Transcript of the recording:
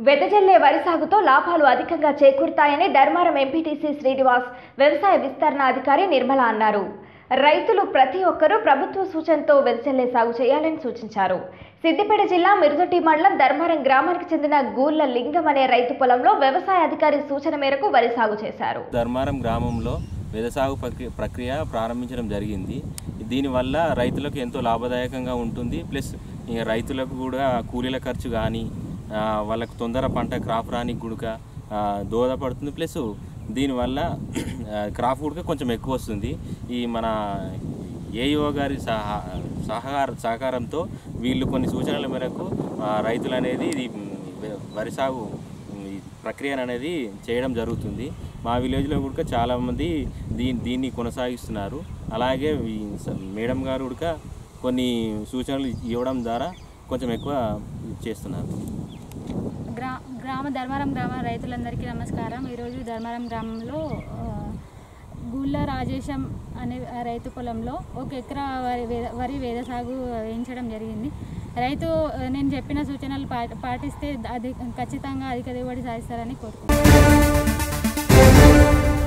వెదజల్లే వరి సాగుతో లాభాలు అధికంగా చేకూరుతాయని ధర్మారం ఎంపీటీసీ శ్రీనివాస్ వ్యవసాయ విస్తరణ అధికారి నిర్మల అన్నారు రైతులు ప్రతి ఒక్కరూ ప్రభుత్వ సూచనతో వెదజల్లే సాగు చేయాలని సూచించారు సిద్దిపేట జిల్లా మిరుదొట్టి మండలం ధర్మారం గ్రామానికి చెందిన గూళ్ల లింగం అనే రైతు పొలంలో వ్యవసాయ అధికారి సూచన మేరకు వరి సాగు చేశారు ధర్మారం గ్రామంలో వ్యవసాయ ప్రక్రియ ప్రక్రియ ప్రారంభించడం జరిగింది దీనివల్ల రైతులకు ఎంతో లాభదాయకంగా ఉంటుంది ప్లస్ ఇక రైతులకు కూడా కూలీల ఖర్చు కానీ వాళ్ళకు తొందర పంట క్రాప్ రానికి కూడా ఆ, దోహదపడుతుంది ప్లస్ దీనివల్ల ఆ, క్రాప్ కూడా కొంచెం ఎక్కువ వస్తుంది ఈ మన ఏఈఓ గారి సహా సహకార సహకారంతో వీళ్ళు కొన్ని సూచనల మేరకు ఆ, రైతులు అనేది ఇది మ్, వరి సాగు ఈ ప్రక్రియ అనేది చేయడం జరుగుతుంది మా విలేజ్లో కూడా చాలామంది దీన్ని దీన్ని కొనసాగిస్తున్నారు అలాగే ఈ స- మేడం గారు కూడా కొన్ని సూచనలు ఇవ్వడం ద్వారా కొంచెం ఎక్కువ చేస్తున్నారు గ్రా గ్రామ ధర్మారం గ్రామ రైతులందరికీ నమస్కారం ఈరోజు ధర్మారం గ్రామంలో ఆ, గుళ్ళ రాజేశం అనే రైతు పొలంలో ఒక ఎకరా వరి వేద వరి వేద సాగు వేయించడం జరిగింది రైతు ఆ, నేను చెప్పిన సూచనలు పా- పాటిస్తే అది ఖచ్చితంగా అధిక దిగుబడి సాధిస్తారని కోరుకుంటున్నాను